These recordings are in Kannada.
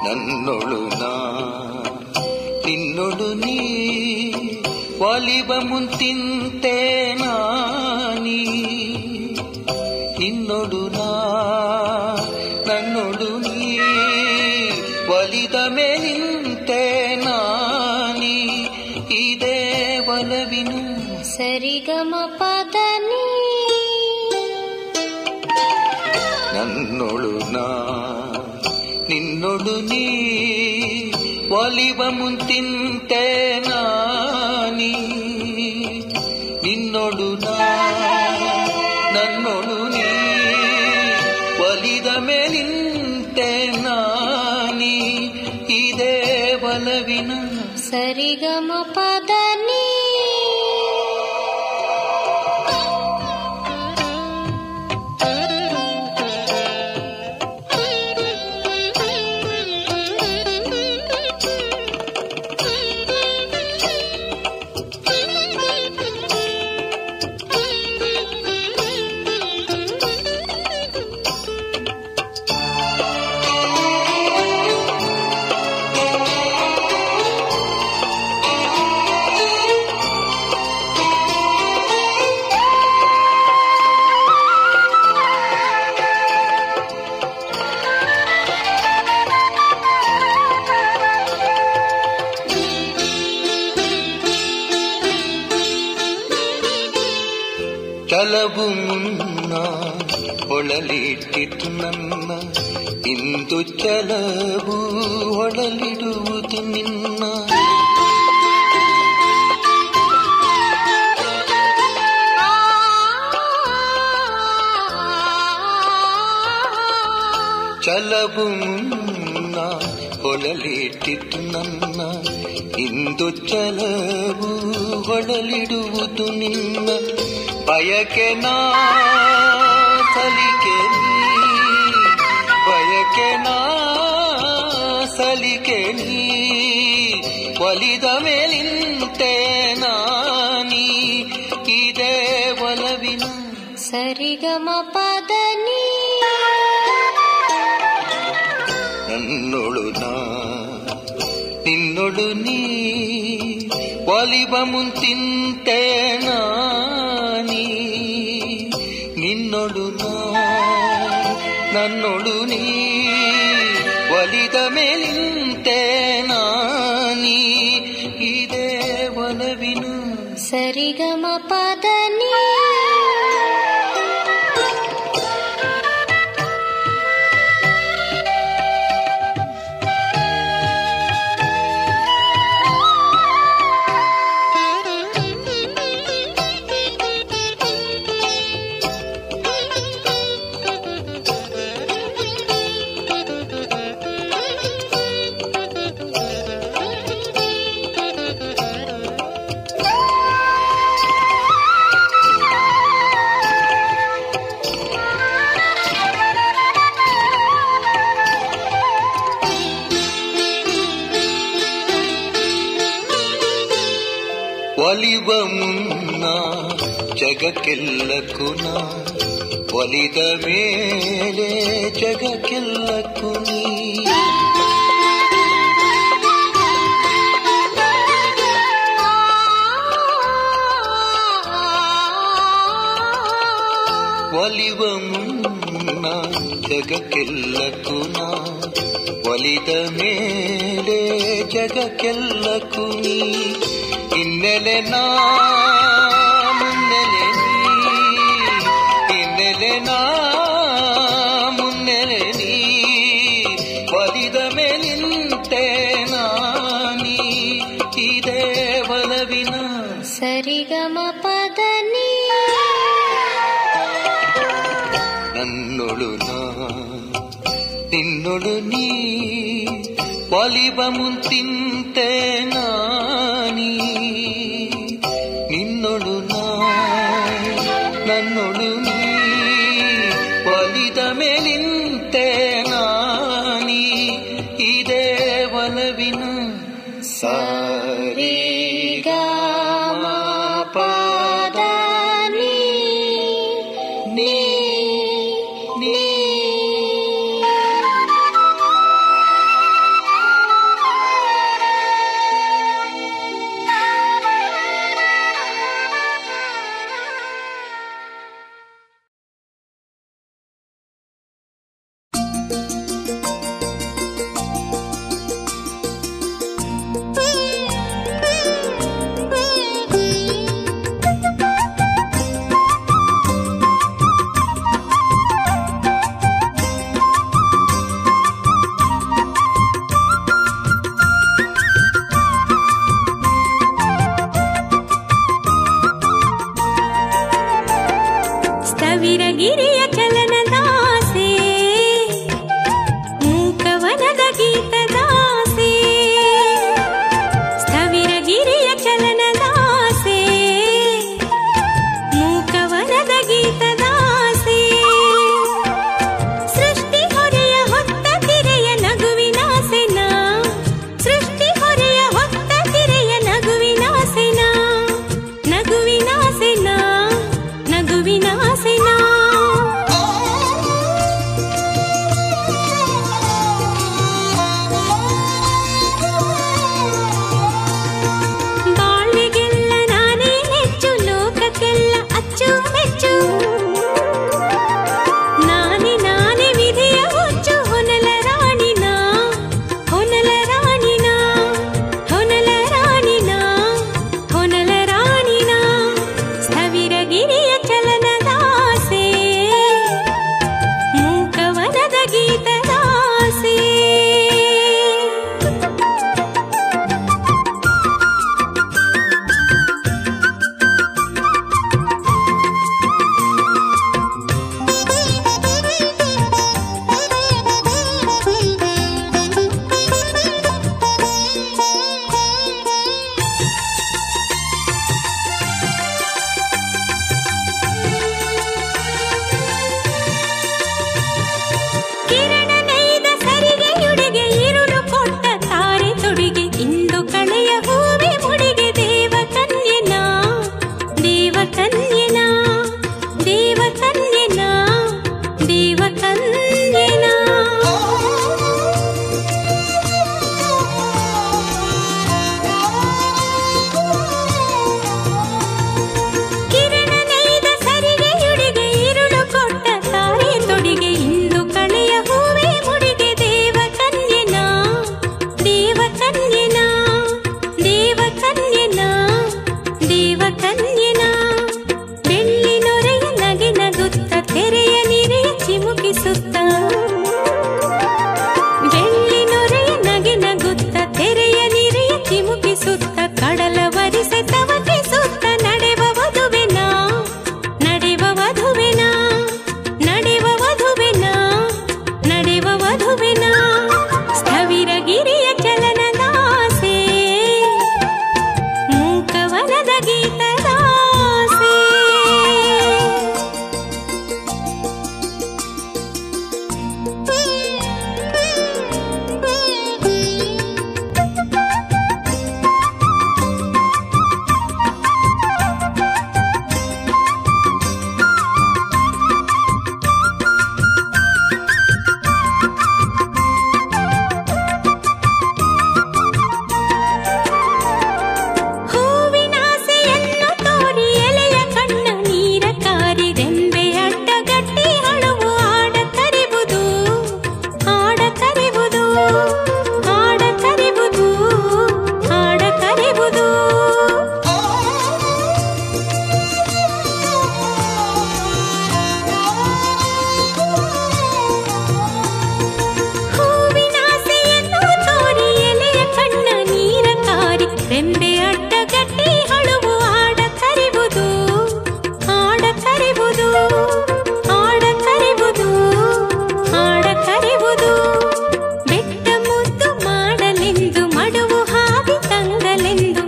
ನನ್ನೊಳು ನಾ ನಿನ್ನೊಡು ನೀ ಒಲಿವ ಮುಂತಿಂತೆ ನಾನೀ ನಿನ್ನೊಡು ನಾ ನನ್ನೊಡು ನೀ ಒಲಿದ ಮೇಲಿಂತೆ ನಾನೀ ಇದೇ ಒಲವಿನ ಸರಿಗಮ ಪದ ನೀ ನನ್ನೊಳು ನಾ ನಿನ್ನೊಡು ನೀ ಒಲಿವ ಮುಂತಿಂತೆ ನಾನೀ ನಿನ್ನೊಡು ನಾ ನನ್ನೊಳು ನೀ ಒಲಿದ ಮೇಲಿಂತೆ ನಾನೀ ಇದೇ ಒಲವಿನ ಸರಿಗಮ ಪದ ನೀ ಚಲವು ಮುನ್ನ ಹೊಳಲಿಟ್ಟಿತು ನನ್ನ ಇಂದು ಚಲವು ಹೊಳಲಿಡುವುದು ನಿನ್ನ ಚಲವು ಮುನ್ನ ಹೊಳಲಿಟ್ಟಿತು ನನ್ನ ಇಂದು ಚಲವು ಹೊಳಲಿಡುವುದು ನಿನ್ನ ಬಯಕೆ ನಾ ಸಲಿಕೆ ನೀ ಬಯಕೆ ನಾ ಸಲಿಕೆ ನೀ ಒಲಿದ ಮೇಲಿಂತೆ ನಾನೀ ಇದೇ ಒಲವಿನ ಸರಿಗಮ ಪದ ನೀ ನನ್ನೊಳು ನಾ ನಿನ್ನೊಳು ನೀ ಒಲಿವ ಮುಂತಿಂತೆ ನಾನೀ ನಿನ್ನೊಳು ನಾ ನನ್ನೊಳು ನೀ ಒಲಿದ ಮೇಲಿಂತೆ ನಾನೀ ಇದೇ ಒಲವಿನ ಸರಿಗಮ ಪದ ನೀ ಒಲಿವ ಮುನ್ನ ಜಗಕ್ಕೆಲ್ಲಕ್ಕೂ ನಾ ಒಲಿದ ಮೇಲೆ ಜಗಕ್ಕೆಲ್ಲಕ್ಕೂ ನೀ ಒಲಿವ ಮುನ್ನ ಜಗಕ್ಕೆಲ್ಲಕ್ಕೂ ನಾ ಒಲಿದ ಮೇಲೆ ಜಗಕ್ಕೆಲ್ಲಕ್ಕೂ ನೀ ಹಿನ್ನೆಲೆ ನಾ ಮುನ್ನೆಲೆ ನೀ ಹಿನ್ನೆಲೆ ನಾ ಮುನ್ನೆಲೆ ನೀ ಒಲಿದ ಮೇಲಿಂತೆ ನಾನೀ ಇದೇ ಒಲವಿನ ಸರಿಗಮ ಪದ ನೀ ನನ್ನೊಳು ನಾ ನಿನ್ನೊಳು ನೀ ಒಲಿವ ಮುಂತಿಂತೆ ನಾನೀ ನಿನ್ನೊಳು ನಾ ನನ್ನೊಳು ನೀ ಒಲಿದ ಮೇಲಿಂತೆ ನಾನೀ ಇದೇ ಒಲವಿನ ಸಾರಿ ಗಮ ಪದ ನೀ ನೀ ನೀ ಕನ್ಯೆನಾ ಕಿರಣ ನೈದ ಸರಿಗೆಯುಡಿಗೆ ಇರುಳು ಕೊಟ್ಟ ತಾರೆ ತೊಡಿಗೆ ಇಂದು ಕಳೆಯ ಹೂವೇ ಮುಡಿಗೆ ದೇವ ಕನ್ಯೆನಾ ದೇವ ಕನ್ಯೆನಾ ದೇವ ಕನ್ಯೆನಾ ದೇವ ಕನ್ಯೆನಾ ಬೆಳ್ಳಿ ನೊರೆಯ ನಗೆ ನಗುತ್ತ ತೆರೆಯ ನಿರೆಯ ಚಿಮುಕಿಸುತ್ತ ಬೆಳ್ಳಿ ನೊರೆಯ ನಗೆ ನಗುತ್ತ ತೆರೆಯ ನಿರೆಯ ಚಿಮುಕಿಸುತ್ತ ಕಡಲ ವರಿಸೆ ತವಕಿಸುತ್ತ ನಡೆವ ವಧುವೆನಾ ನಡೆವ ವಧುವೆನಾ ನಡೆವ ವಧುವೆನಾ ನಡೆವ ವಧುವೆನಾ ಸ್ಥವಿರ ಗಿರಿಯ ಚಲನದಾಸೆ ಮೂಕವನದ ಗೀತದಾಸೆ ಹೂವಿನಾಸೆಯನ್ನು ತೋರಿ ಎಲೆಯ ಕಣ್ಣ ನೀರ ಕಾರಿ ರೆಂಬೆ ಅಡ್ಡಗಟ್ಟಿ ಹಳುವು ಆಡ ಕರೆವುದು ಆಡ ಕರೆವುದು ಆಡ ಕರೆವುದು ಆಡ ಕರೆವುದು ಹೂವಿನಾಸೆಯನ್ನು ತೋರಿ ಎಲೆಯ ಕಣ್ಣ ನೀರ ಕಾರಿ ರೆಂಬೆ ಅಡ್ಡಗಟ್ಟಿ ಹಳುವು ಆಡ ಕರೆವುದು ಆಡ ಕರೆವುದು ಆಡ ಕರೆವುದು ಆಡ ಕರೆವುದು ಬೆಟ್ಟ ಮುದ್ದು ಮಾಡಲೆಂದು ಮಡುವು ಹಾವಿ ತಂಗಲೆಂದು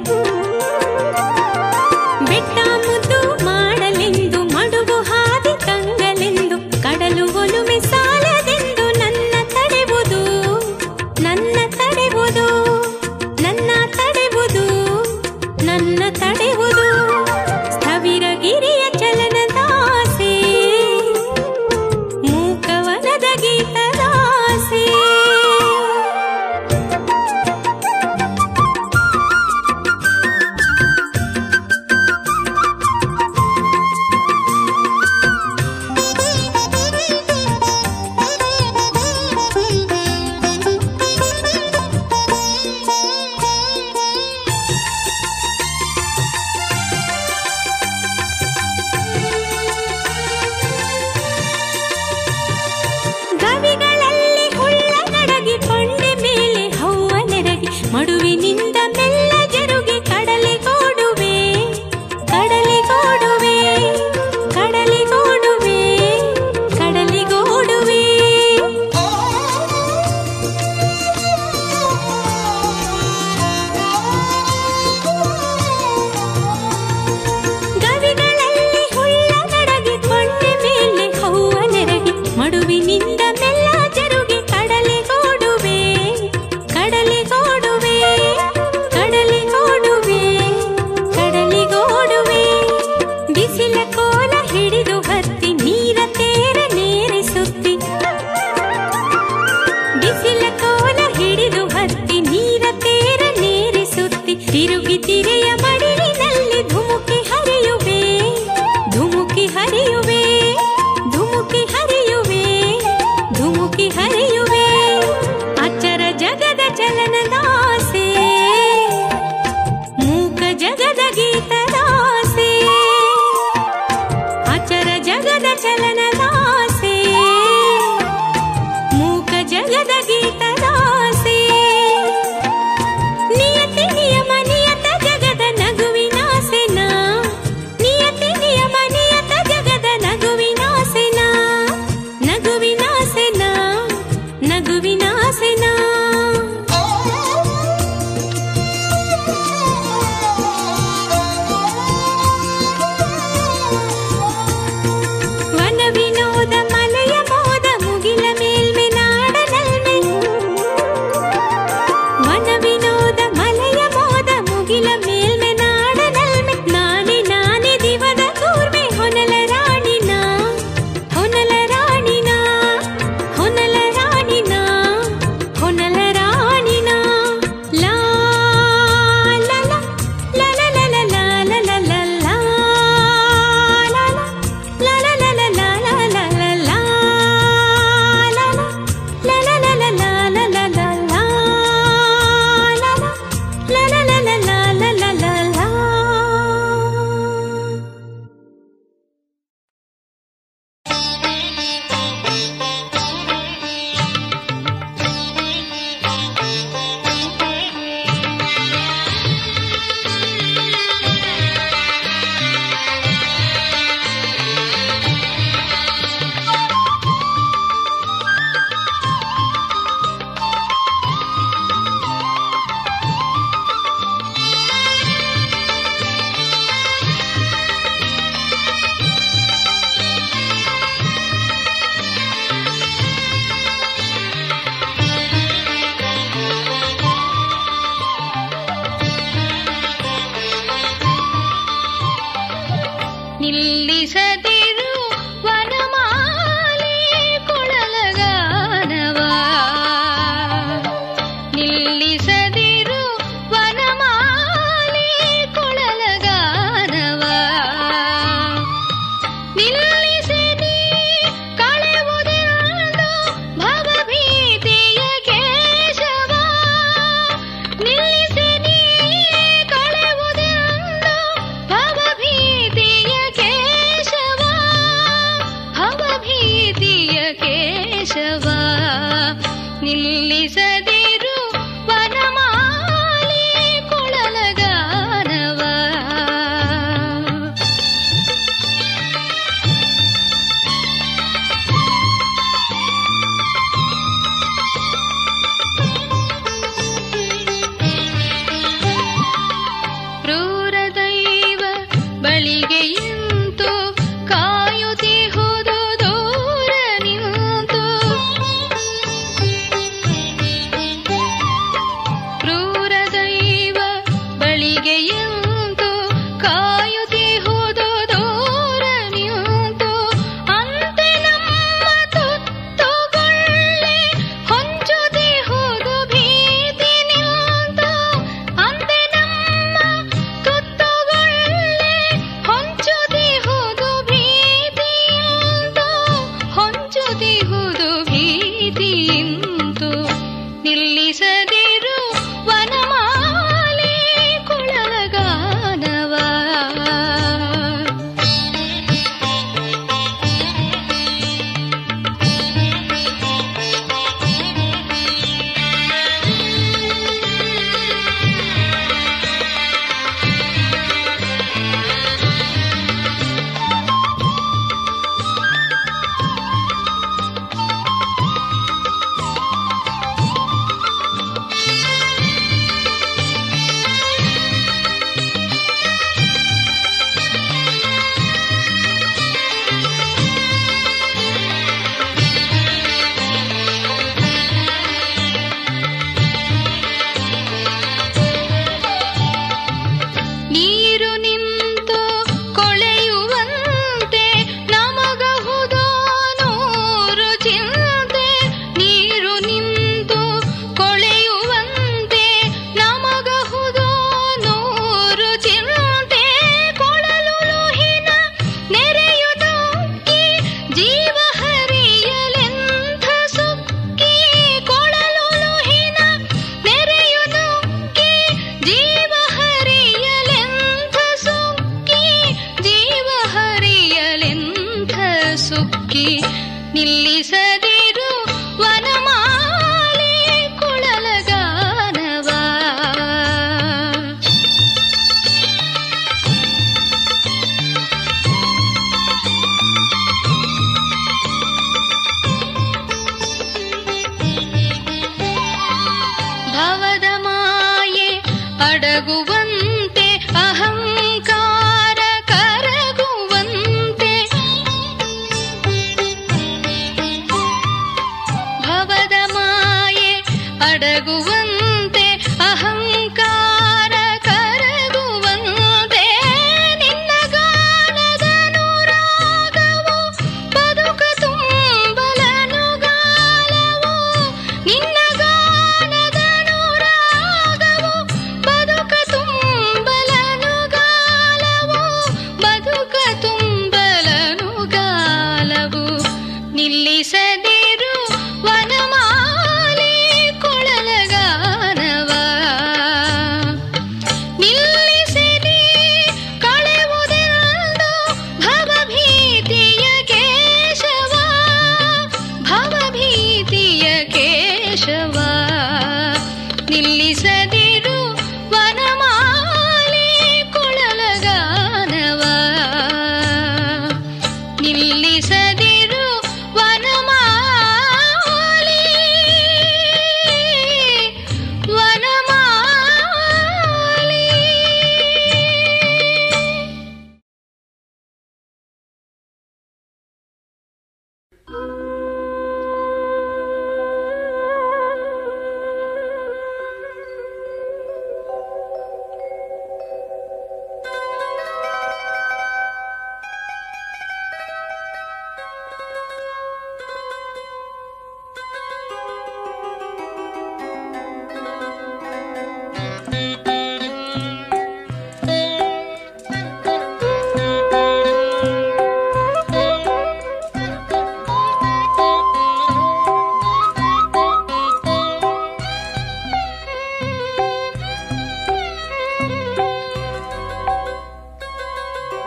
ಬೆಟ್ಟ ಮುದ್ದು ಮಾಡಲೆಂದು ಮಡುವು ಹಾದಿ ಕಂಗಲೆಂದು ಕಡಲು ಒಲುಮೆ ಸಾಲದೆಂದು ನನ್ನ ತಡೆವುದು ನನ್ನ ತಡೆವುದು ನನ್ನ ತಡೆವುದು ನನ್ನ ತಡೆವುದು ಸ್ಥವಿರ ಗಿರಿಯ ಚಲನದಾಸೆ ಮೂಕವನದ ಗೀತದಾಸೆ ಗವಿಗಳಲ್ಲಿ ಹುಳ್ಳ ನಡಗಿ ಕೊಂಡೆ ಮೇಲೆ ಹವ್ವ ನೆರಗಿ ಮಡುವಿನಿಂದ ಮೆಲ್ಲ ಜರುಗಿ ಕಡಲಿಗೋಡುವೆ ಕಡಲಿಗೋಡುವೆ ಕಡಲಿಗೋಡುವೆ ಕಡಲಿಗೋಡುವೆ ಗವಿಗಳಲ್ಲಿ ಹುಳ್ಳ ನಡಗಿ ಕೊಂಡೆ ಮೇಲೆ ಹವ್ವ ನೆರಗಿ ಮಡುವಿನಿಂದ ಮೆಲ್ಲ ಜರುಗಿ ಕಡಲಿಗೋಡುವೆ ಕಡಲಿಗೋಡುವೆ ಕಡಲಿಗೋಡುವೆ ಕಡಲಿಗೋಡುವೆ ಬಿಸಿಲ ಕೋಲ ಹಿಡಿದು ಹತ್ತಿ ನೀರ ತೇರ ನೇರಿಸುತ್ತಿ ಬಿಸಿಲ ಕೋಲ ಹಿಡಿದು ಹತ್ತಿ ನೀರ ತೇರ ನೇರಿಸುತ್ತಿ ತಿರುಗಿ ತಿರೆಯ ಮಡಿಲಿನಲ್ಲಿ ಧುಮುಕಿ ಹರಿಯುವೆ ಧುಮುಕಿ ಹರಿಯುವೆ ಧುಮುಕಿ ಹರಿಯುವೆ ಧುಮುಕಿ ಹರಿಯುವೆ ಅಚರ ಜಗದ ಚಲನದಾಸೆ ಮೂಕ ಜಗದ ಗೀತದಾಸೆ ಅಚರ ಜಗದ ಚಲನದಾಸೆ ಮೂಕ ಜಗದ ಗೀತದಾಸೆ ನಿಯತಿ ನಿಯಮ ನಿಯತ ಜಗದ ನಗುವಿನಾಸೆನ ನಿಯತಿ ನಿಯಮ ನಿಯತ ಜಗದ ನಗುವಿನಾಸೆನ ನಗುವಿನಾಸೆನ ಕೇಶವ ನಿಲ್ಲಿಸದಿರು ವನಮಾಲಿ ಕೊಳಲಗಾನವ ಕ್ರೂರ ದೈವ ಬಳಿಗೆ ಇಂತು ಕಾಯುತ್ತಿಹುದು ದೂರ ನಿಂತು ಕ್ರೂರ ದೈವ ಬಳಿಗೆ ಇಂತು ಕಾಯುತ್ತಿಹುದು ದೂರ ನಿಂತು ಅಂತೆ ನಮ್ಮ ತುತ್ತುಗೊಳ್ಳೆ ಹೊಂಚುತ್ತಿಹುದು ಭೀತಿ ನಿಂತು ಅಂತೆ ನಮ್ಮ ತುತ್ತುಗೊಳ್ಳೆ ಹೊಂಚುತ್ತಿಹುದು ಭೀತಿಯಿಂದು ಹೊಂಚುತ್ತಿಹುದು ಭೀತಿಯಿಂದು ನಿಲ್ಲಿಸದಿರು ವನಮಾಲೆ ಕುಳಲಗಾನವ ನೀರು ನಿಂತು ಕೊಳೆಯುವಂತೆ ನಮಗಹುದೋ ನೂರು ಚಿಂತೆ ನೀರು ನಿಂತು ಕೊಳೆಯುವಂತೆ ನಮಗಹುದೋ ನೂರು ಚಿಂತೆ ಕೊಳಲು ಲೋಹಿನ ನೆರೆಯುವುದಕ್ಕೆ ಜೀವ ಹರಿಯಲೆಂಥ ಸುಕ್ಕಿ ಕೊಳಲು ಲೋಹಿನ ನೆರೆಯುವುದಕ್ಕೆ ಜೀವ ಹರಿಯಲೆಂಥ ಸುಕ್ಕಿ ಜೀವ ಹರಿಯಲೆಂಥ ಸುಕ್ಕಿ ನಿಲ್ಲಿಸದಿರು ವನಮಾಲೆ ಕೊಳಲಗಾನವ ಭವದ ಮಾಯೆ ಅಡಗುವಂತೆ ಅಹಂಕಾರ ಕರಗುವಂತೆ ಭವದ ಮಾಯೆ ಅಡಗುವಂತೆ ಅಹಂಕಾರ ಕರಗುವಂತೆ ನಿನ್ನ ಗಾನದ ನೂರಾಗವು ಬದುಕ ತುಂಬಲನು ಗಾಲವು ನಿನ್ನ ಗಾನದ ನೂರಾಗವು ಬದುಕ ತುಂಬಲನು ಗಾಲವು ಬದುಕ ತುಂಬಲನು ಗಾಲವು ನಿಲ್ಲಿಸದಿರು ವನಮಾಲೆ ಕೊಳಲಗಾನವ ನಿಲ್ಲಿಸಿರಿ ಕಳೆವುದೆಂದು ಭವಭೀತಿಯ ಕೇಶವ ಭವಭೀತಿಯ ಕೇಶವ ನಿಲ್ಲಿಸದಿರು ವನಮಾಲೆ ಕೊಳಲಗಾನವ ನಿಲ್ಲಿಸದಿರು ವನಮಾಲೆ ವನಮಾಲೆ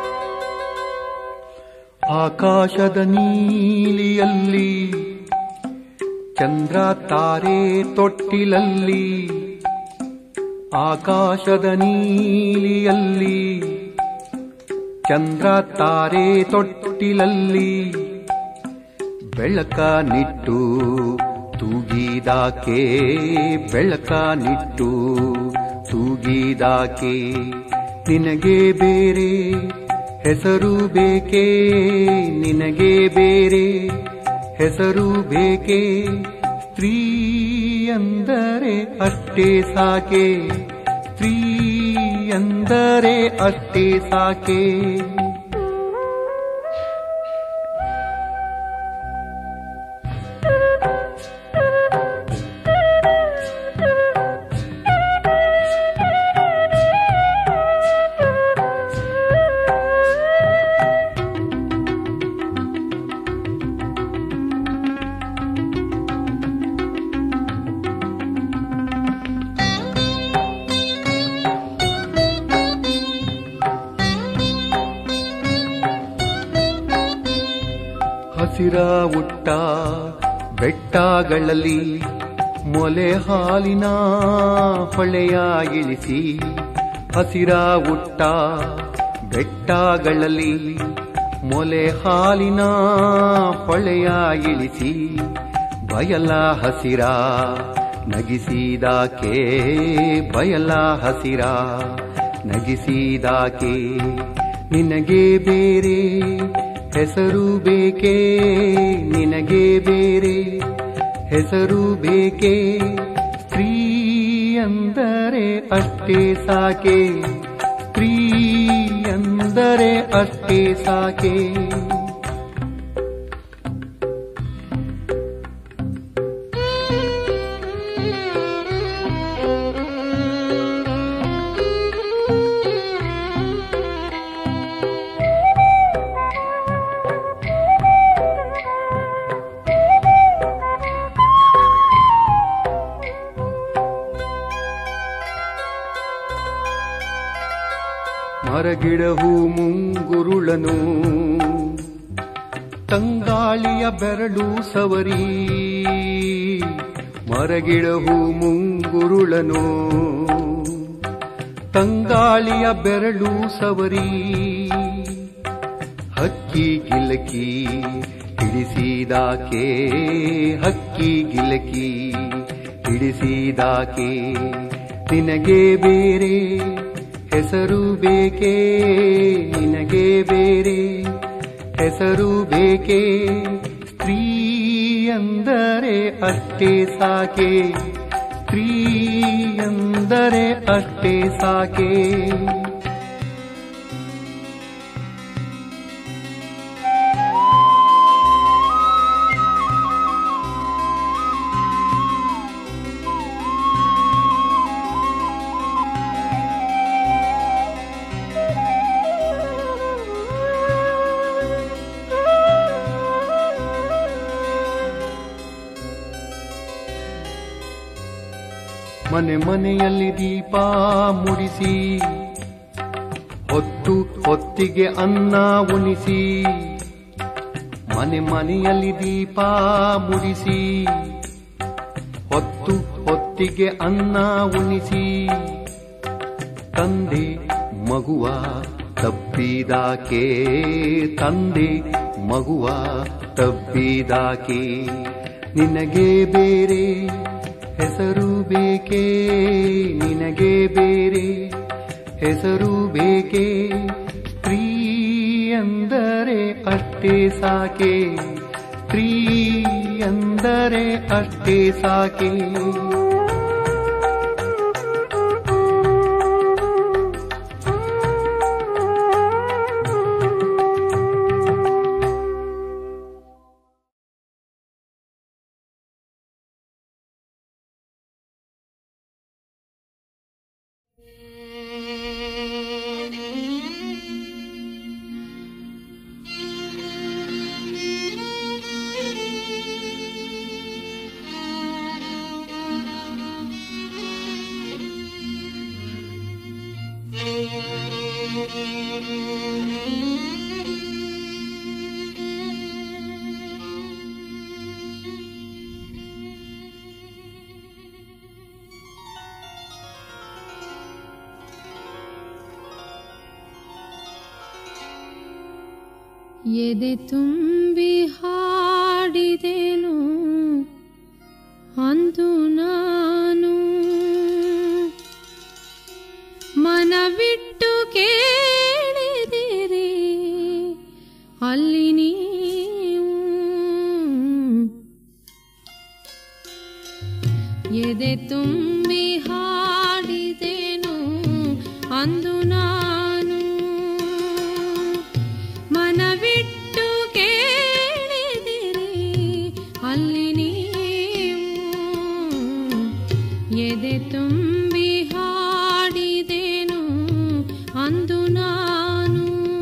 ಆಕಾಶದ ನೀಲಿಯಲ್ಲಿ ಚಂದ್ರ ತಾರೆ ತೊಟ್ಟಿಲಲ್ಲಿ ಆಕಾಶದ ನೀಲಿಯಲ್ಲಿ ಚಂದ್ರ ತಾರೆ ತೊಟ್ಟಿಲಲ್ಲಿ ಬೆಳಕ ನಿಟ್ಟು ತೂಗಿದಾಕೆ ಬೆಳಕ ನಿಟ್ಟು ತೂಗಿದಾಕೆ ನಿನಗೆ ಬೇರೆ ಹೆಸರು ಬೇಕೇ ನಿನಗೆ ಬೇರೆ ಹೆಸರು ಬೇಕೇ ಸ್ತ್ರೀ ಅಂದರೆ ಅಷ್ಟೇ ಸಾಕೆ ಸ್ತ್ರೀ ಅಂದರೆ ಅಷ್ಟೇ ಸಾಕೆ ಹಸಿರ ಉಟ್ಟ ಬೆಟ್ಟಗಳಲ್ಲಿ ಮೊಲೆ ಹಾಲಿನ ಹೊಳೆಯ ಇಳಿಸಿ ಹಸಿರ ಉಟ್ಟ ಬೆಟ್ಟಗಳಲ್ಲಿ ಮೊಲೆ ಹಾಲಿನ ಹೊಳೆಯ ಇಳಿಸಿ ಬಯಲ ಹಸಿರ ನಗಿಸಿದಾಕೆ ಬಯಲ ಹಸಿರ ನಗಿಸಿದಾಕೆ ನಿನಗೆ ಬೇರೆ ಹೆಸರು ಬೇಕೇ ನಿನಗೆ ಬೇರೆ ಹೆಸರು ಬೇಕೇ ಸ್ತ್ರೀ ಅಂದರೆ ಅಷ್ಟೇ ಸಾಕೆ ಸ್ತ್ರೀ ಅಂದರೆ ಅಷ್ಟೇ ಸಾಕೆ ಮರಗಿಡಹು ಮುಂಗುರುಳನು ತಂಗಾಳಿಯ ಬೆರಳು ಸವರಿ ಮರಗಿಡಹು ಮುಂಗುರುಳನು ತಂಗಾಳಿಯ ಬೆರಳು ಸವರಿ ಹಕ್ಕಿ ಗಿಲಕಿ ಹಿಡಿಸಿದಾಕೆ ಹಕ್ಕಿ ಗಿಲಕಿ ಹಿಡಿಸಿದಾಕೆ ನಿನಗೆ ಬೇರೆ ಹೆಸರು ಬೇಕೇ ನಿನಗೆ ಬೇರೆ ಹೆಸರು ಬೇಕೇ ಸ್ತ್ರೀ ಅಂದರೆ ಅಷ್ಟೇ ಸಾಕೆ ಸ್ತ್ರೀ ಅಂದರೆ ಅಷ್ಟೇ ಸಾಕೆ ಮನೆ ಮನೆಯಲ್ಲಿ ದೀಪ ಮುಡಿಸಿ ಹೊತ್ತು ಹೊತ್ತಿಗೆ ಅನ್ನ ಉಣಿಸಿ ಮನೆ ಮನೆಯಲ್ಲಿ ದೀಪ ಮುಡಿಸಿ ಹೊತ್ತು ಹೊತ್ತಿಗೆ ಅನ್ನ ಉಣಿಸಿ ತಂದೆ ಮಗುವ ತಬ್ಬಿದಾಕೆ ತಂದೆ ಮಗುವ ತಬ್ಬಿದಾಕೆ ನಿನಗೆ ಬೇರೆ ಹೆಸರು ಬೇಕೇ ನಿನಗೆ ಬೇರೆ ಹೆಸರು ಬೇಕೇ ಸ್ತ್ರೀ ಅಂದರೆ ಅಷ್ಟೇ ಸಾಕೆ ಸ್ತ್ರೀ ಅಂದರೆ ಅಷ್ಟೇ ಸಾಕೆ Thank you. ಎದೆ ತುಂಬಿ ಹಾಡಿದೆನು ಅಂದು ನಾನು ಮನವಿಟ್ಟು ಕೇಳಿದಿರಿ ಅಲ್ಲಿ ನೀವು ಎದೆ ತುಂಬಿ ಹಾಡಿದೆನು ಅಂದು ನಾನು ಮನವಿಟ್ಟು ಕೇಳಿದಿರಿ ಅಲ್ಲಿ ನೀವು ಎದೆ ತುಂಬಿ ಹಾಡಿದೆನು ಅಂದು ನಾನು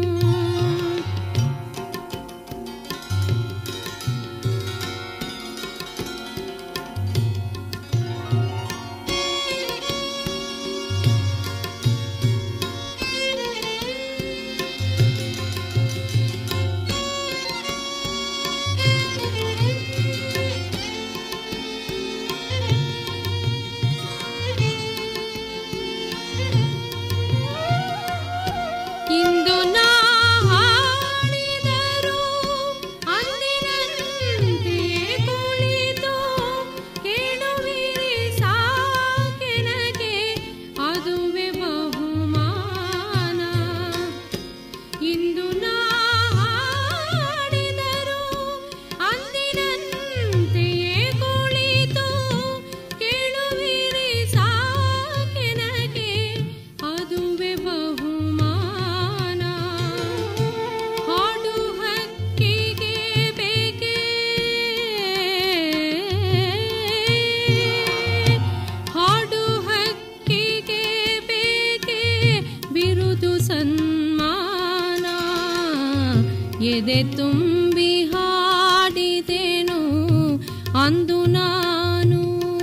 ಇಂದು ನಾ ಹಾಡಿದರು ಅಂದಿನಂತೆಯೇ ಕುಳಿತು ಕೇಳುವಿರಿ ಸಾಕೆನಗೆ ಅದುವೆ ಬಹುಮಾನ ಇಂದು ನಾ ಹಾಡಿದರು ಅಂದಿನಂತೆಯೇ ಕುಳಿತು ಕೇಳುವಿರಿ ಸಾಕೆನಗೆ ಅದುವೆ ಬಹುಮಾನ ಹಾಡು ಹಕ್ಕಿಗೆ ಬೇಕೆ ಹಾಡು ಹಕ್ಕಿಗೆ ಬೇಕೆ ಬಿರುದು ಸನ್ಮಾನ ಎದೆ ತುಂಬಿ ಹಾಡಿದೆನು ಅಂದು ನಾನು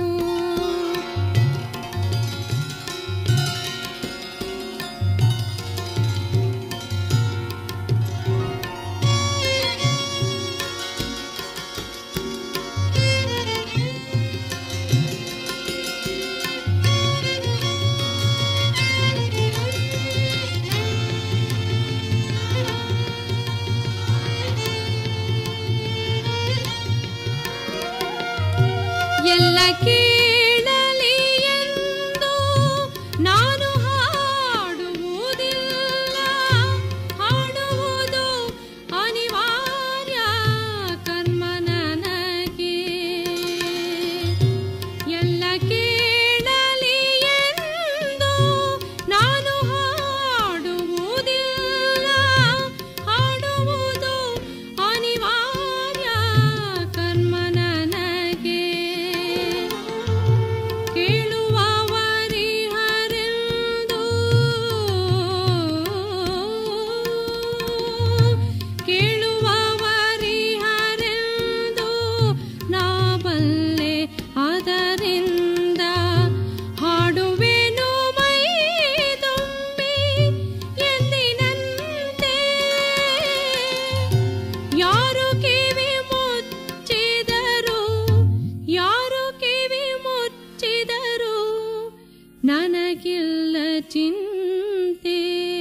ಎಲ್ಲ ಕೇಳಲಿ ಎಂದು ನಾನು ಹಾಡುವುದಿಲ್ಲ ಹಾಡುವುದು ಅನಿವಾರ್ಯ ಕರ್ಮ ನನಗೆ ಎಲ್ಲ ಕೇಳಲಿ ಎಂದು ನಾನು ಹಾಡುವುದಿಲ್ಲ ಹಾಡುವುದು ಅನಿವಾರ್ಯ ಕರ್ಮ ನನಗೆ ಕೇಳುವವರಿಹರೆಂದು ಕೇಳುವವರಿಹರೆಂದು ನಾ ಬಲ್ಲೆ ಅದರಿಂದ ಹಾಡುವೆನು ಮೈ ತುಂಬಿ ಎಂದಿನಂತೆ ಯಾರು ಕಿವಿ ಮುಚ್ಚಿದರು ಯಾರು ಕಿವಿ ಮುಚ್ಚಿದರು ನನಗಿಲ್ಲ ಚಿಂತೆ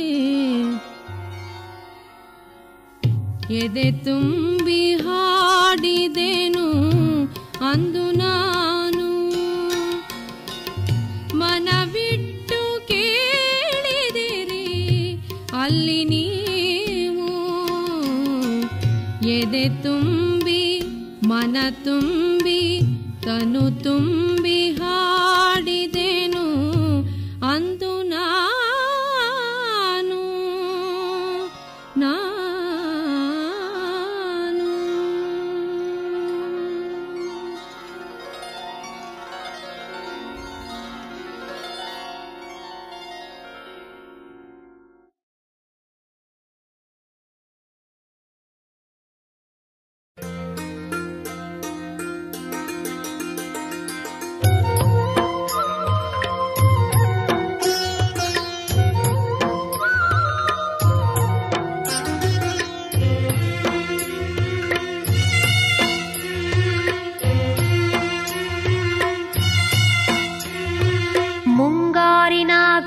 ಎದೆ ತುಂಬಿ ಹಾಡಿದೆನು ಅಂದು ನಾನು ಮನವಿಟ್ಟು ಕೇಳಿದಿರಿ ಅಲ್ಲಿ ನೀವು ಎದೆ ತುಂಬಿ ಮನ ತುಂಬಿ ತನು ತುಂಬಿ ಹಾಡಿದೆನು ಅಂದು ನಾನು ನಾನು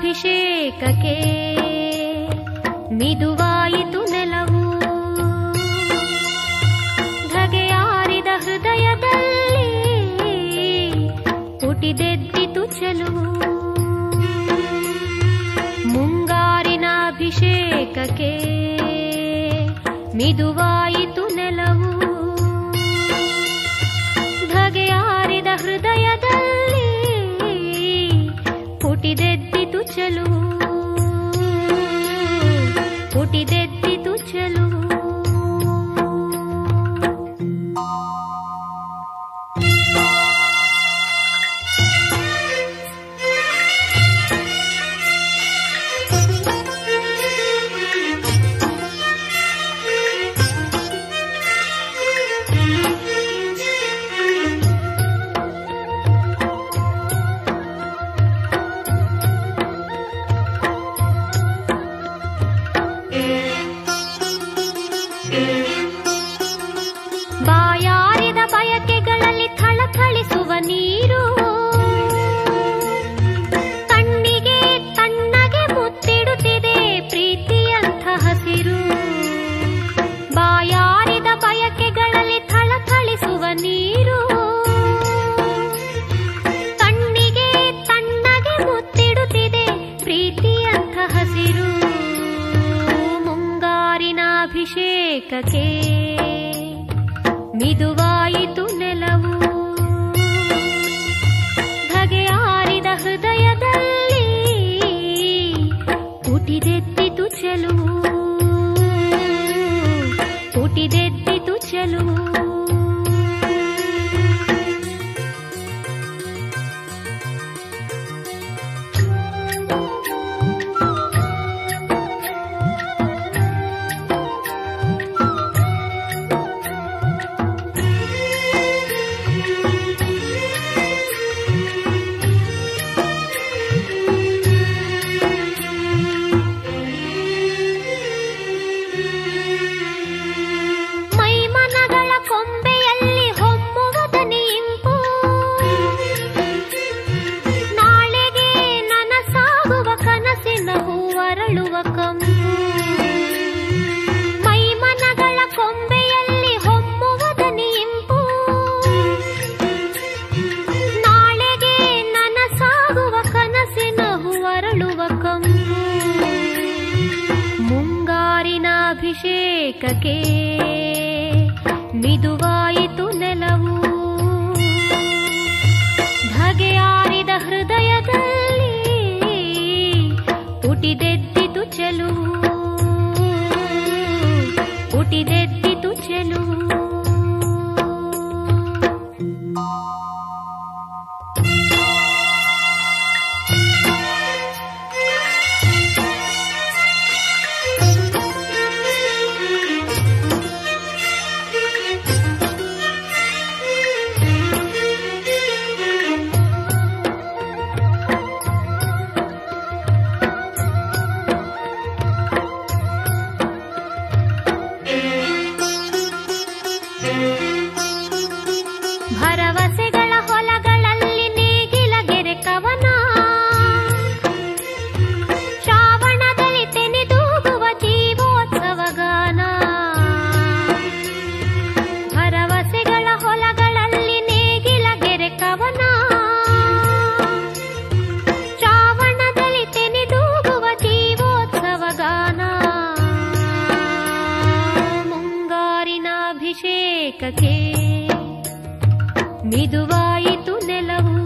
ಮುಂಗಾರಿನಾಭಿಷೇಕಕ್ಕೆ ಮಿದುವಾಯಿತು ನೆಲವು ಪುಟಿದೆದ್ದಿತು ಚೆಲುವು ಮುಂಗಾರಿನ ಅಭಿಷೇಕಕ್ಕೆ ಮಿದುವಾಯಿತು ನೆಲವು ಧಗೆಯಾರಿದ ಹೃದಯದಲ್ಲಿ ಪುಟಿದೆದ್ದಿತು ಚೆಲುವು ಪುಟಿದೆದ್ದಿತು ಚೆಲುವು ಬಾಯಾರಿದ ಬಯಕೆಗಳಲ್ಲಿ ಥಳಥಳಿಸುವ ನೀರು ಕಣ್ಣಿಗೆ ತಣ್ಣಗೆ ಮುತ್ತಿಡುತ್ತಿದೆ ಪ್ರೀತಿಯಂಥ ಹಸಿರು ಬಾಯಾರಿದ ಬಯಕೆಗಳಲ್ಲಿ ಥಳಥಳಿಸುವ ನೀರು ಕಣ್ಣಿಗೆ ತಣ್ಣಗೆ ಮುತ್ತಿಡುತ್ತಿದೆ ಪ್ರೀತಿಯಂಥ ಹಸಿರು ಮುಂಗಾರಿನ ಅಭಿಷೇಕಕ್ಕೆ ಮಿದುವಾಯಿತು ನೆಲವು ಧಗೆಯಾರಿದ ಹೃದಯದಲ್ಲಿ ಪುಟಿದೆದ್ದಿತು ಚೆಲುವು ಪುಟಿದೆದ್ದಿತು ಚೆಲುವು ಮೈಮನಗಳ ಕೊಂಬೆಯಲ್ಲಿ ಹೊಮ್ಮುವುದನಿ ಇಂಪು ನಾಳೆಗೆ ನನಸಾಗುವ ಕನಸಿನ ಹೂವರಳುವ ಕಂಪು ಮೈಮನಗಳ ಕೊಂಬೆಯಲ್ಲಿ ಹೊಮ್ಮುವುದನಿ ಇಂಪು ನಾಳೆಗೆ ನನಸಾಗುವ ಕನಸಿನ ಹೂವರಳುವ ಕಂಪು ಮುಂಗಾರಿನ ಅಭಿಷೇಕಕ್ಕೆ ಮಿದುವಾಯಿತು ನೆಲವು ಧಗೆಯಾರಿದ ಹೃದಯದಲ್ಲಿ ಪುಟಿದೆದ್ದಿತು ಚೆಲುವು ಪುಟಿದೆದ್ದಿತು ಚೆಲುವು ಭರವಸೆಗಳ ಹೊಲಗಳಲ್ಲಿ ನೇಗಿಲ ಗೆರೆ ಕವನ ಶ್ರಾವಣದಲ್ಲಿ ತೆನೆದೂಗುವ ಜೀವೋತ್ಸವ ಗಾನ ಭರವಸೆಗಳ ಹೊಲಗಳಲ್ಲಿ ನೇಗಿಲ ಗೆರೆ ಕವನ ಶ್ರಾವಣದಲ್ಲಿ ತೆನೆದೂಗುವ ಜೀವೋತ್ಸವ ಗಾನ ಮುಂಗಾರಿನ ಅಭಿಷೇಕಕ್ಕೆ ಮಿದುವಾಯಿತು ನೆಲವು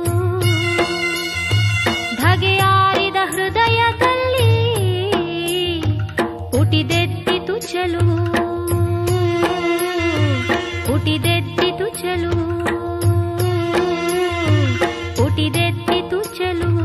ಧಗೆಯಾರಿದ ಹೃದಯದಲ್ಲಿ ಪುಟಿದೆದ್ದಿತು ಚೆಲುವು ಪುಟಿದೆದ್ದಿತು ಚೆಲುವು ಪುಟಿದೆದ್ದಿತು ಚೆಲುವು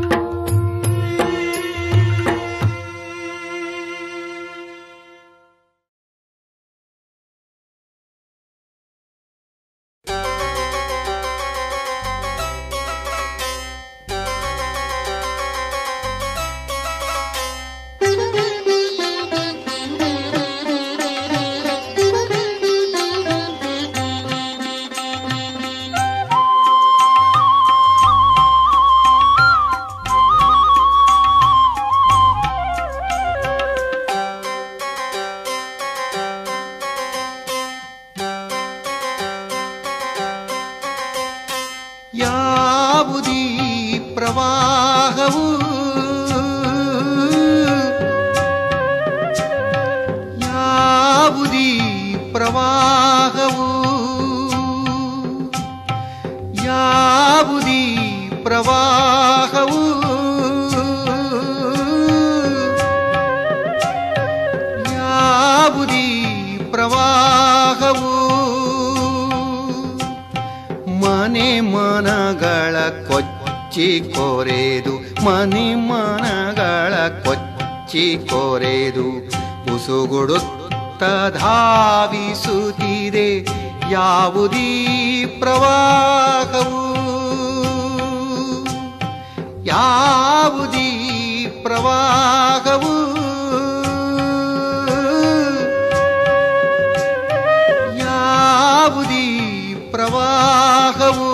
ಯಾವ ಯಾವುದೀ ಪ್ರವಾಹವು ಯಾವುದೀ ಪ್ರವಾಹವು ಯಾವುದೀ ಪ್ರವಾಹವು ಯಾವುದೀ ಪ್ರವಾಹವು ಮನೆ ಮನಗಳ ಕೊಚ್ಚಿ ಕೊರೆದು ಮನೆ ಮನಗಳ ಕೊಚ್ಚಿ ಕೊರೆದು ಉಸುಗುಡುತ್ತ ಧಾವಿಸುತ್ತಿದೆ ಯಾವುದೀ ಪ್ರವಾಹವು ಯಾವುದೀ ಪ್ರವಾಹವು ಯಾವುದೀ ಪ್ರವಾಹವು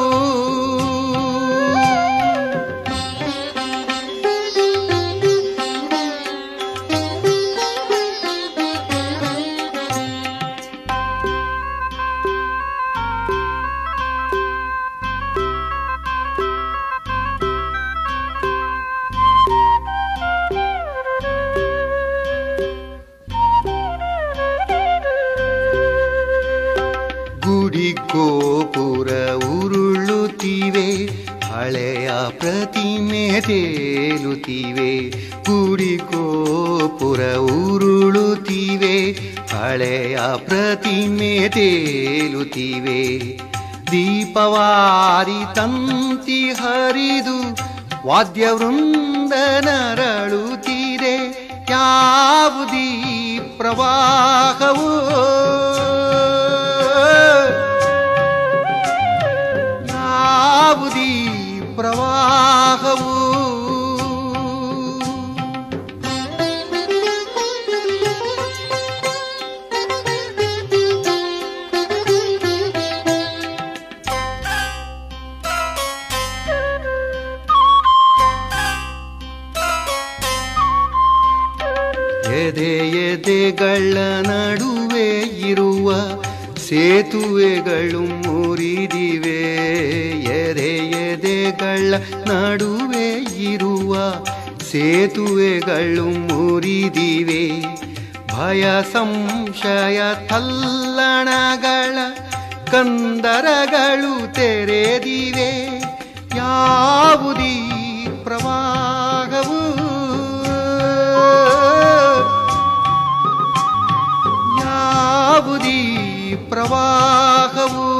ಗುಡಿ ಗೋಪುರ ಉರುಳುತ್ತಿವೆ ಹಳೆಯ ಪ್ರತಿಮೆ ತೇಲುತ್ತಿವೆ ಗುಡಿ ಗೋಪುರ ಉರುಳುತ್ತಿವೆ ಹಳೆಯ ಪ್ರತಿಮೆ ತೇಲುತ್ತಿವೆ ದೀಪವಾರಿ ತಂತಿ ಹರಿದು ವಾದ್ಯವೃಂದ ನರಳುತ್ತಿದೆ ಯಾವುದೀ ಪ್ರವಾಹವು ಯಾವುದೀ ಪ್ರವಾಹವು ಎದೆ ಎದೆಗಳ ನಡುವೆ ಇರುವ ಸೇತುವೆಗಳು ಮುರಿದಿವೆ ಎದೆ ಎದೆಗಳ ನಡುವೆ ಇರುವ ಸೇತುವೆಗಳು ಮುರಿದಿವೆ ಭಯ ಸಂಶಯ ತಲ್ಲಣಗಳ ಕಂದರಗಳು ತೆರೆದಿವೆ ಯಾವುದೀ ಪ್ರವಾಹವು ಯಾವುದೀ ಪ್ರವಾಹವು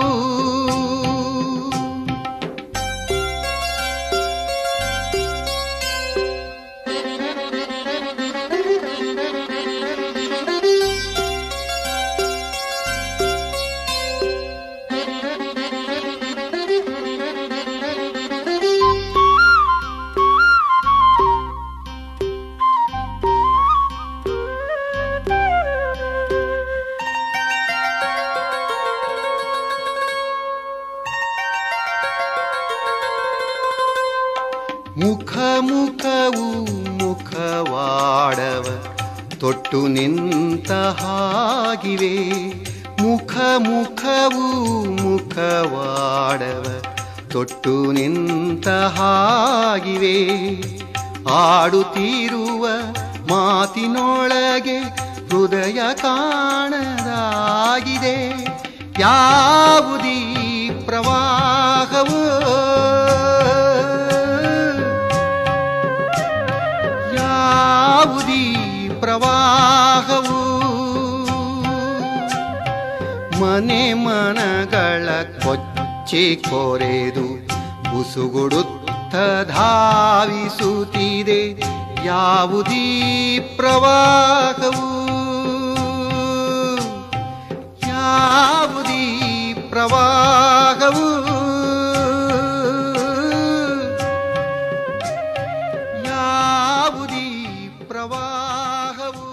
ಮುಖ ಮುಖವು ಮುಖವಾಡವ ತೊಟ್ಟು ನಿಂತ ಹಾಗಿವೆ ಮುಖ ಮುಖವು ಮುಖವಾಡವ ತೊಟ್ಟು ನಿಂತ ಹಾಗಿವೆ ಆಡುತ್ತಿರುವ ಮಾತಿನೊಳಗೆ ಹೃದಯ ಕಾಣದಾಗಿದೆ ಯಾವುದೀ ಪ್ರವಾಹವು ಯಾವುದೀ ಪ್ರವಾಹವು ಮನೆ ಮನಗಳ ಕೊಚ್ಚಿ ಕೊರೆದು ಉಸುಗುಡುತ್ತ ಧಾವಿಸುತ್ತಿದೆ ಯಾವುದೀ ಪ್ರವಾಹವು ಯಾವುದೀ ಪ್ರವಾಹವು ಯಾವುದೀ ಪ್ರವಾಹವು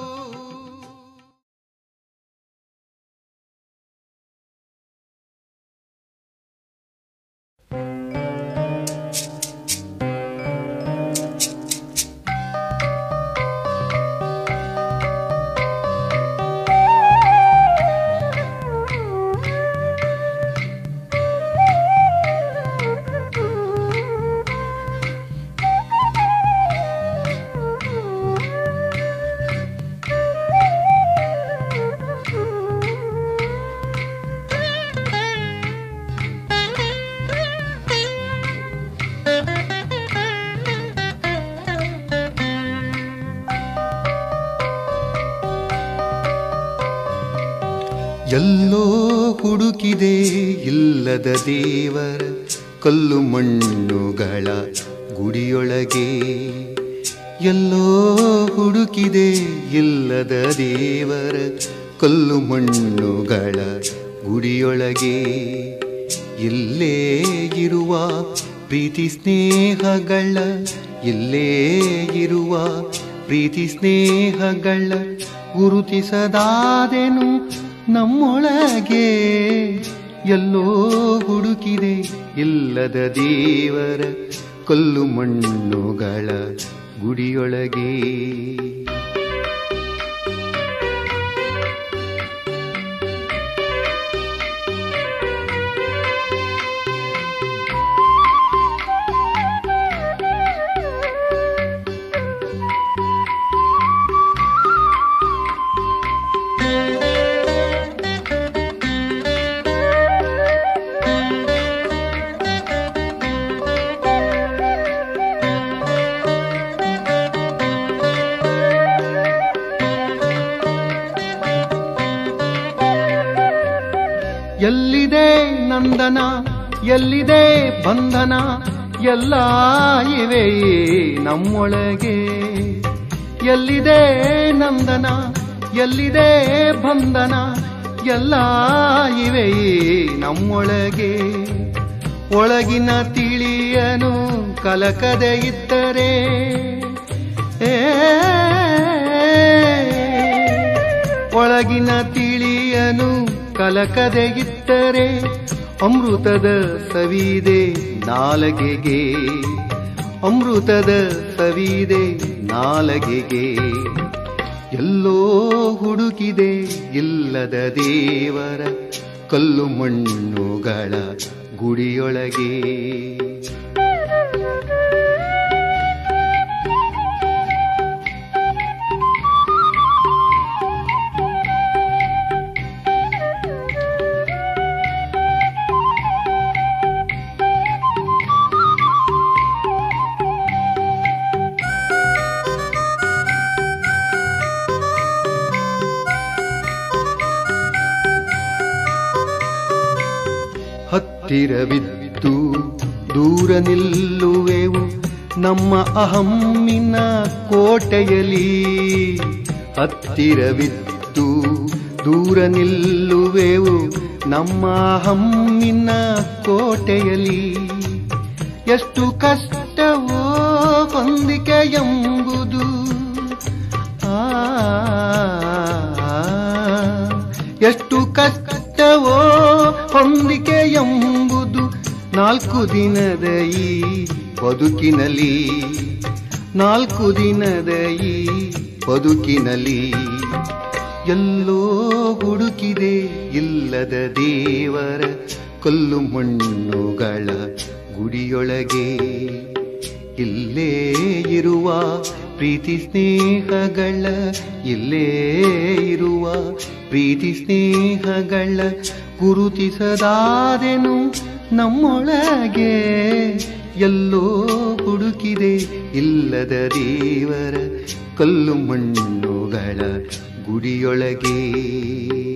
ಎಲ್ಲೋ ಹುಡುಕಿದೆ ಇಲ್ಲದ ದೇವರ ಕಲ್ಲು ಮಣ್ಣುಗಳ ಗುಡಿಯೊಳಗೆ ಎಲ್ಲೋ ಹುಡುಕಿದೆ ಇಲ್ಲದ ದೇವರ ಕಲ್ಲು ಮಣ್ಣುಗಳ ಗುಡಿಯೊಳಗೆ ಇಲ್ಲೇ ಇರುವ ಪ್ರೀತಿ ಸ್ನೇಹಗಳ ಇಲ್ಲೇ ಇರುವ ಪ್ರೀತಿ ಸ್ನೇಹಗಳ ಗುರುತಿಸದಾದೆನು ನಮ್ಮೊಳಗೆ ಎಲ್ಲೋ ಹುಡುಕಿದೆ ಇಲ್ಲದ ದೇವರ ಕಲ್ಲು ಮಣ್ಣುಗಳ ಗುಡಿಯೊಳಗೆ ಎಲ್ಲಿದೆ ನಂದನ ಎಲ್ಲಿದೆ ಬಂಧನ ಎಲ್ಲ ಇವೆ ನಮ್ಮೊಳಗೆ ಎಲ್ಲಿದೆ ನಂದನ ಎಲ್ಲಿದೆ ಬಂಧನ ಎಲ್ಲ ಇವೆ ನಮ್ಮೊಳಗೆ ಒಳಗಿನ ತಿಳಿಯನು ಕಲಕದೆ ಇದ್ದರೆ ಏ ಒಳಗಿನ ತಿಳಿಯನು ಕಲಕದೆ ಇಟ್ಟರೆ ಅಮೃತದ ಸವಿದೆ ನಾಲಗೆಗೆ ಅಮೃತದ ಸವಿದೆ ನಾಲಗೆಗೆ ಎಲ್ಲೋ ಹುಡುಕಿದೆ ಇಲ್ಲದ ದೇವರ ಕಲ್ಲು ಮಣ್ಣುಗಳ ಗುಡಿಯೊಳಗೆ ಹತ್ತಿರವಿದ್ದು ದೂರ ನಿಲ್ಲುವೆವು ನಮ್ಮ ಅಹಮ್ಮಿನ ಕೋಟೆಯಲಿ ಹತ್ತಿರವಿದ್ದು ದೂರ ನಿಲ್ಲುವೆವು ನಮ್ಮ ಅಹಮ್ಮಿನ ಕೋಟೆಯಲಿ ಎಷ್ಟು ಕಷ್ಟವೋ ಹೊಂದಿಕೆ ಎಂಬುದು ಆ ಎಷ್ಟು ಕಷ್ಟವೋ ಹೊಂದಿಕೆ ಎಂಬುದು ನಾಲ್ಕು ದಿನದ ಈ ಬದುಕಿನಲ್ಲಿ ನಾಲ್ಕು ದಿನದ ಈ ಬದುಕಿನಲ್ಲಿ ಎಲ್ಲೋ ಹುಡುಕಿದೆ ಇಲ್ಲದ ದೇವರ ಕಲ್ಲು ಮಣ್ಣುಗಳ ಗುಡಿಯೊಳಗೆ ಇಲ್ಲೇ ಇರುವ ಪ್ರೀತಿ ಸ್ನೇಹಗಳ ಇಲ್ಲೇ ಇರುವ ಪ್ರೀತಿ ಸ್ನೇಹಗಳ ಗುರುತಿಸದಾದೆನು ನಮ್ಮೊಳಗೆ ಎಲ್ಲೋ ಹುಡುಕಿದೆ ಇಲ್ಲದ ದೇವರ ಕಲ್ಲು ಮಣ್ಣುಗಳ ಗುಡಿಯೊಳಗೆ